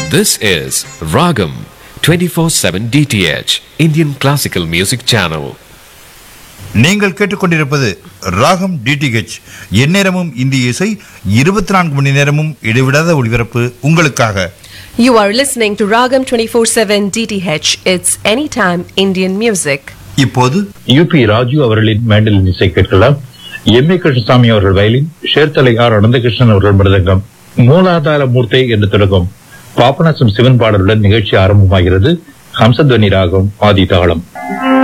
This is Ragam 24/7 DTH Indian Classical Music Channel. நீங்கள் கேட்டுக்கொண்டிருப்பது ராகம் டிடிஹெச் எந்நேரமும் இந்திய இசை இருபத்தி நான்கு மணி நேரமும் இடைவிடாத ஒளிபரப்பு உங்களுக்காக You are listening to Ragam 24/7 DTH. It's anytime Indian music. இப்போது யூபி ராஜு அவர்களின் மேண்டலின் இசை கேட்கலாம் எம் ஏ கிருஷ்ணசாமி அவர்கள் வயலின் சேர்த்தலை ஆர் அனந்தகிருஷ்ணன் அவர்கள் மிருதங்கம் மூலாதார மூர்த்தே என்று தொடங்கும் பாபநாசம் சிவன் பாடலுடன் நிகழ்ச்சி ஆரம்பமாகிறது ஹம்சத்வனி ராகம் ஆதி தாளம்